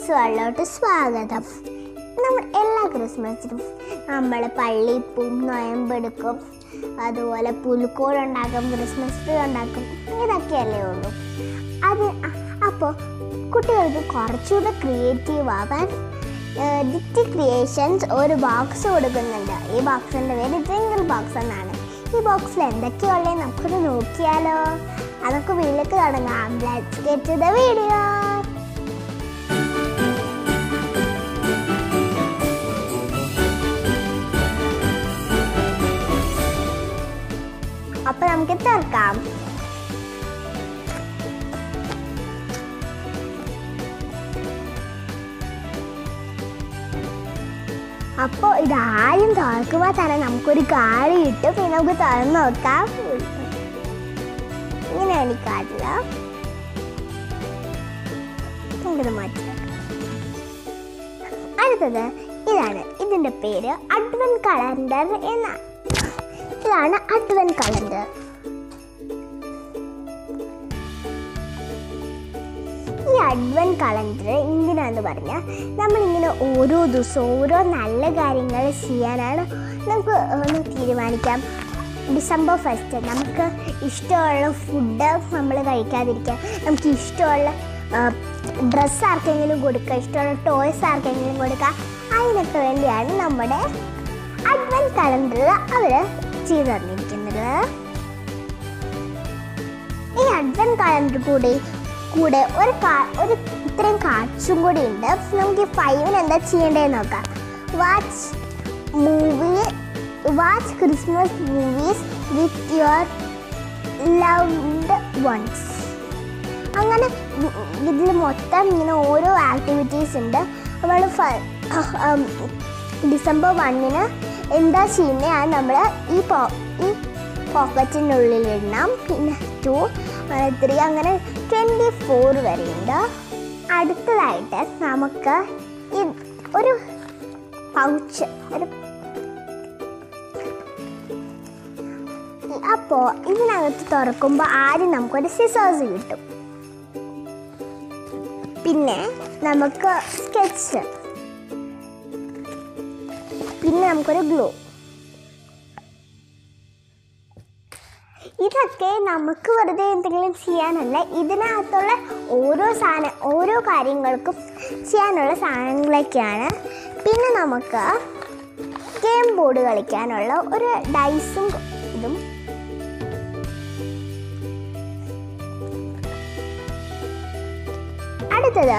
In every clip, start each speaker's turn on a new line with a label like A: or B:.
A: Christmas വേൾഡിലോട്ട് സ്വാഗതം നമ്മൾ എല്ലാ ക്രിസ്മസിനും നമ്മൾ പള്ളിയിൽ പോവും നോയമ്പെടുക്കും അതുപോലെ പുൽക്കോടുണ്ടാക്കും ക്രിസ്മസ് ട്രീ ഉണ്ടാക്കും ഇതൊക്കെയല്ലേ ഉള്ളൂ അത് അപ്പോൾ കുട്ടികൾക്ക് കുറച്ചുകൂടെ ക്രിയേറ്റീവ് ആവാൻ ഡിറ്റി ക്രിയേഷൻസ് ഒരു ബോക്സ് കൊടുക്കുന്നുണ്ട് ഈ ബോക്സിൻ്റെ പേര് ജിങ്കിൾ ബോക്സ് എന്നാണ് ഈ ബോക്സിൽ എന്തൊക്കെയുള്ളത് നമുക്കൊന്ന് നോക്കിയാലോ അതൊക്കെ വീട്ടിലേക്ക് തുടങ്ങാം let's get to the video അപ്പൊ നമുക്ക് തുറക്കാം അപ്പോൾ ഇതാരും തുറക്കുമ്പോൾ തന്നെ നമുക്കൊരു കാർഡ് കിട്ടും പിന്നെ നമുക്ക് തുറന്ന് നോക്കാം ഇങ്ങനെയാണ് ഈ കാർഡിൽ നമുക്കിത് മാറ്റി വെക്കാം. അടുത്തത് ഇതാണ് ഇതിൻ്റെ പേര് അഡ്വൻ കലണ്ടർ എന്നാണ് ഇതാണ് അഡ്വൻ കലണ്ടർ ഈ അഡ്വൻ കലണ്ടർ എന്തിനാന്ന് പറഞ്ഞാൽ നമ്മളിങ്ങനെ ഓരോ ദിവസവും ഓരോ നല്ല കാര്യങ്ങൾ ചെയ്യാനാണ് നമുക്ക് ഒന്ന് തീരുമാനിക്കാം ഡിസംബർ ഫസ്റ്റ് നമുക്ക് ഇഷ്ടമുള്ള ഫുഡ് നമ്മൾ കഴിക്കാതിരിക്കുക നമുക്ക് ഇഷ്ടമുള്ള ഡ്രസ്സ് ആർക്കെങ്കിലും കൊടുക്കുക ഇഷ്ടമുള്ള ടോയ്സ് ആർക്കെങ്കിലും കൊടുക്കുക അതിനൊക്കെ വേണ്ടിയാണ് നമ്മുടെ അഡ്വൻ കലണ്ടർ അവർ ചെയ്തു തന്നിരിക്കുന്നത് ഈ അഡ്വൻ കലണ്ടർ കൂടി കൂടെ ഒരു കാ- ഒരു ഇത്രയും കാർഡ്സും കൂടി ഉണ്ട് നമുക്ക് ഈ ഫൈവിന് എന്താ ചെയ്യേണ്ടതെന്ന് നോക്കാം watch movie watch Christmas movies with your loved ones അങ്ങനെ ഇതിൽ മൊത്തം ഇങ്ങനെ ഓരോ ആക്ടിവിറ്റീസ് ഉണ്ട് നമ്മൾ ഡിസംബർ വണ്ണിന് എന്താ ചെയ്യുന്നത് അത് നമ്മൾ ഈ പോ ഈ പോക്കറ്റിനുള്ളിൽ ഇടണം പിന്നെ ടു ത്രീ അങ്ങനെ ട്വൻറ്റി ഫോർ വരെയുണ്ട് അടുത്തതായിട്ട് നമുക്ക് ഈ ഒരു പൗച്ച് ഒരു അപ്പോൾ ഇതിനകത്ത് തുറക്കുമ്പോൾ ആദ്യം നമുക്കൊരു സിസേഴ്സ് കിട്ടും പിന്നെ നമുക്ക് സ്കെച്ച് പിന്നെ നമുക്കൊരു ഗ്ലൂ ഇതൊക്കെ നമുക്ക് വെറുതെ എന്തെങ്കിലും ചെയ്യാനല്ല ഇതിനകത്തുള്ള ഓരോ സാധനം ഓരോ കാര്യങ്ങൾക്കും ചെയ്യാനുള്ള സാധനങ്ങളൊക്കെയാണ് പിന്നെ നമുക്ക് ഗെയിം ബോർഡ് കളിക്കാനുള്ള ഒരു ഡൈസും ഇതും അടുത്തത്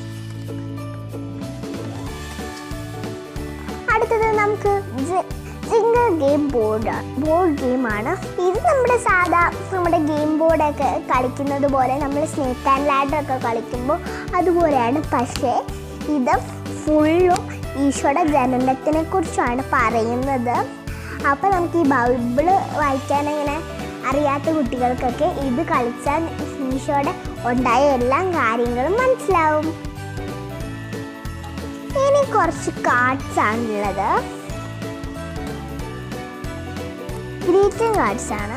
A: അടുത്തത് നമുക്ക് സിംഗിൾ ഗെയിം ബോർഡ് ബോർഡ് ഗെയിമാണ് ഇത് നമ്മുടെ സാധാ നമ്മുടെ ഗെയിം ബോർഡൊക്കെ കളിക്കുന്നത് പോലെ നമ്മൾ സ്നേക്ക് ആൻഡ് ലാഡർ ഒക്കെ കളിക്കുമ്പോൾ അതുപോലെയാണ് പക്ഷേ ഇത് ഫുള്ളും ഈശോയുടെ ജനനത്തിനെ കുറിച്ചാണ് പറയുന്നത് അപ്പോൾ നമുക്ക് ഈ ബൈബിള് വായിക്കാൻ ഇങ്ങനെ അറിയാത്ത കുട്ടികൾക്കൊക്കെ ഇത് കളിച്ചാൽ ഈശോയുടെ ഉണ്ടായ എല്ലാ കാര്യങ്ങളും മനസ്സിലാവും ഇനി കുറച്ച് കാർഡ്സ് ആണുള്ളത് ഗ്രീറ്റിംഗ് കാർഡ്സ് ആണ്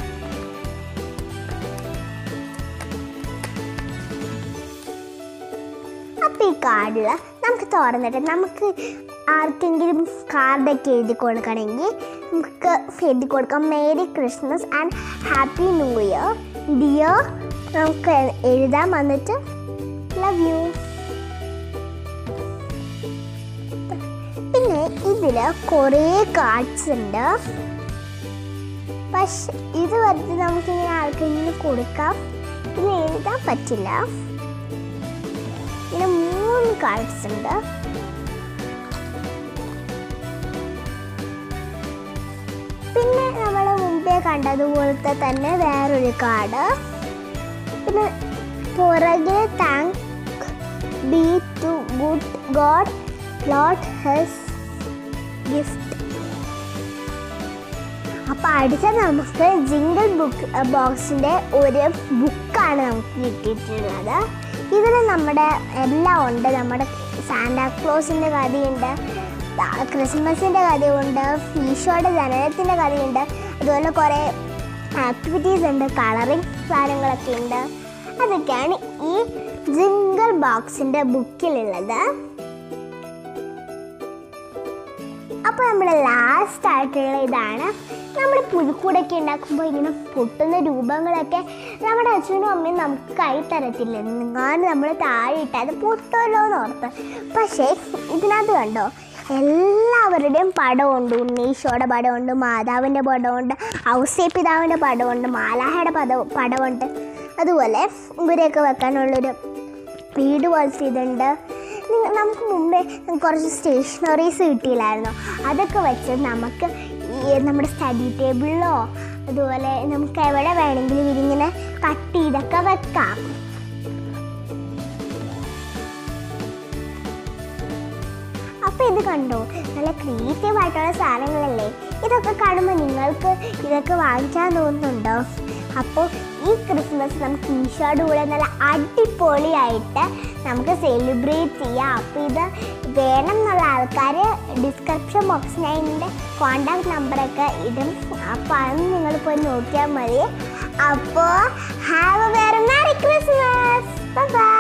A: അപ്പം ഈ കാർഡിൽ നമുക്ക് തുറന്നിട്ട് നമുക്ക് ആർക്കെങ്കിലും കാർഡൊക്കെ എഴുതി കൊടുക്കണമെങ്കിൽ നമുക്ക് എഴുതി കൊടുക്കാം merry Christmas and happy new year dear നമുക്ക് എഴുതാൻ വന്നിട്ട് ലവ് യു പിന്നെ ഇതിൽ കുറേ കാർഡ്സ് ഉണ്ട് പക്ഷെ ഇത് വെറുതെ നമുക്കിങ്ങനെ ആർക്കെങ്കിലും കൊടുക്കാം ഇത് എഴുതാൻ പറ്റില്ല ഇങ്ങനെ മൂന്ന് കാർഡ്സ് ഉണ്ട് പിന്നെ നമ്മൾ മുമ്പേ കണ്ടതുപോലത്തെ തന്നെ വേറൊരു കാർഡ് പിന്നെ പുറകിൽ thank be to good God lot his gift അപ്പോൾ അടുത്ത നമുക്ക് ജിങ്കിൾ ബുക്ക് ബോക്സിൻ്റെ ഒരു ബുക്കാണ് നമുക്ക് കിട്ടിയിട്ടുള്ളത് ഇതിൽ നമ്മുടെ എല്ലാം ഉണ്ട് നമ്മുടെ സാന്റാക്ലോസിൻ്റെ കഥയുണ്ട് ക്രിസ്മസിൻ്റെ കഥയുണ്ട് ഈശോയുടെ ജനനത്തിൻ്റെ കഥയുണ്ട് അതുപോലെ കുറേ ആക്ടിവിറ്റീസ് ഉണ്ട് കളറിങ് സാധനങ്ങളൊക്കെ ഉണ്ട് അതൊക്കെയാണ് ഈ ജിംഗിൾ ബോക്സിൻ്റെ ബുക്കിലുള്ളത് അപ്പോൾ നമ്മുടെ ലാസ്റ്റ് ആയിട്ടുള്ള ഇതാണ് നമ്മൾ പുൽക്കൂടൊക്കെ ഉണ്ടാക്കുമ്പോൾ ഇങ്ങനെ പൊട്ടുന്ന രൂപങ്ങളൊക്കെ നമ്മുടെ അച്ഛനും അമ്മയും നമുക്ക് കൈ തരത്തില്ല എങ്ങാനും നമ്മൾ താഴെ ഇട്ടാൽ അത് പൊട്ടുമല്ലോ എന്ന് ഓർത്ത് പക്ഷേ ഇതിനകത്ത് കണ്ടോ എല്ലാവരുടെയും പടമുണ്ട് ഉണ്ണീശോയുടെ പടമുണ്ട് മാതാവിൻ്റെ പടമുണ്ട് ഔസേ പിതാവിൻ്റെ പടമുണ്ട് മാലാഹയുടെ പദ പടമുണ്ട് അതുപോലെ ഇവരെയൊക്കെ വെക്കാനുള്ളൊരു വീട് പോലത്തെ ഇതുണ്ട് നിങ്ങ- നമുക്ക് മുമ്പേ കുറച്ച് സ്റ്റേഷനറീസ് കിട്ടിയില്ലായിരുന്നോ അതൊക്കെ വെച്ച് നമുക്ക് ഈ നമ്മുടെ സ്റ്റഡി ടേബിളിലോ അതുപോലെ നമുക്ക് എവിടെ വേണമെങ്കിലും ഇതിങ്ങനെ കട്ട് ചെയ്തൊക്കെ വെക്കാം അപ്പോൾ ഇത് കണ്ടോ നല്ല ക്രിയേറ്റീവ് ആയിട്ടുള്ള സാധനങ്ങളല്ലേ ഇതൊക്കെ കാണുമ്പോൾ നിങ്ങൾക്ക് ഇതൊക്കെ വാങ്ങിക്കാൻ തോന്നുന്നുണ്ടോ അപ്പോൾ ഈ ക്രിസ്മസ് നമുക്ക് ഈശോയുടെ കൂടെ നല്ല അടിപൊളിയായിട്ട് നമുക്ക് സെലിബ്രേറ്റ് ചെയ്യാം അപ്പോൾ ഇത് വേണം എന്നുള്ള ആൾക്കാർ ഡിസ്ക്രിപ്ഷൻ ബോക്സിൽ ഞാൻ ഇതിൻ്റെ കോണ്ടാക്ട് നമ്പറൊക്കെ ഇടും അപ്പോൾ അതൊന്ന് നിങ്ങൾ പോയി നോക്കിയാൽ മതി അപ്പോൾ have a very merry Christmas by